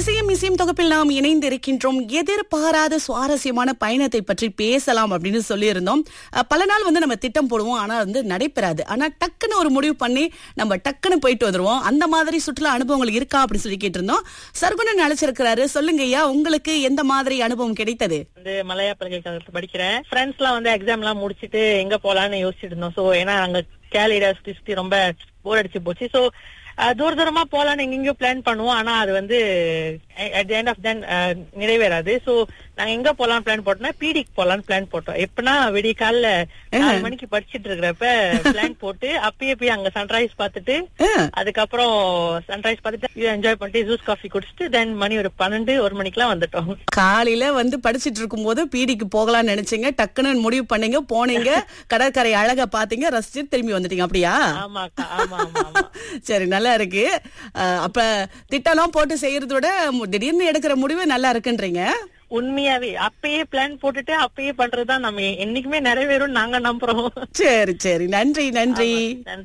இசையும் இசையும் தொகுப்பில் நாம் இணைந்து இருக்கின்றோம் எதிர்பாராத சுவாரஸ்யமான பயணத்தை பற்றி பேசலாம் அப்படின்னு சொல்லியிருந்தோம் அஹ், பல நாள் வந்து நம்ம திட்டம் போடுவோம் ஆனா வந்து நடைபெறாது ஆனா டக்குன்னு ஒரு முடிவு பண்ணி நம்ம டக்குன்னு போயிட்டு வந்துருவோம் அந்த மாதிரி சுற்றுலா அனுபவங்கள் இருக்கா அப்படின்னு சொல்லி கேட்டிருந்தோம் சர்குணன் அழைச்சிருக்கிறாரு சொல்லுங்க ஐயா உங்களுக்கு எந்த மாதிரி அனுபவம் கிடைத்தது வந்து மலையா பல்கலைக்கழகத்துல படிக்கிறேன் ஃப்ரெண்ட்ஸ் எல்லாம் வந்து எக்ஸாம் எல்லாம் முடிச்சிட்டு எங்க போலாம்னு யோசிச்சுட்டு இருந்தோம் சோ ஏன்னா அங்க கேலிடா சுத்தி சுத்தி ரொம்ப போர் அடிச்சு போச்சு சோ தூர தூரமா போலாம்னு எங்கெங்கயோ பிளான் பண்ணுவோம் ஆனா அது வந்து அட் எண்ட் ஆஃப் தென் நிறைவேறாது சோ நாங்க எங்க போலாம் பிளான் போட்டோம்னா பீடிக்கு போலாம்னு பிளான் போட்டோம் எப்பனா விடிய காலைல நாலு மணிக்கு படிச்சிட்டு இருக்கிறப்ப பிளான் போட்டு அப்பயே போய் அங்க சன்ரைஸ் பார்த்துட்டு அஹ், அதுக்கப்புறம் சன்ரைஸ் பார்த்துட்டு என்ஜாய் பண்ணிட்டு ஜூஸ் காஃபி குடிச்சிட்டு தென் மணி ஒரு பன்னெண்டு ஒரு மணிக்கெல்லாம் வந்துட்டோம் காலையில வந்து படிச்சிட்டு இருக்கும்போது பீடிக்கு போகலாம்னு நினைச்சீங்க டக்குன்னு முடிவு பண்ணீங்க போனீங்க கடற்கரை அழகா பாத்தீங்க ரசிச்சு திரும்பி வந்துட்டீங்க அப்படியா ஆமா அக்கா ஆமா ஆமா ஆமா சரி நல்லா இருக்கு அஹ், அப்ப திட்டம்லாம் போட்டு செய்யறத விட மு- திடீர்னு எடுக்கிற முடிவு நல்லா இருக்குன்றீங்க உண்மையாவே அப்பயே பிளான் போட்டுட்டு அப்பயே பண்றதுதான் நம்ம என்னைக்குமே நிறைவேறும் நாங்க நம்புறோம் சரி சரி நன்றி நன்றி நன்றி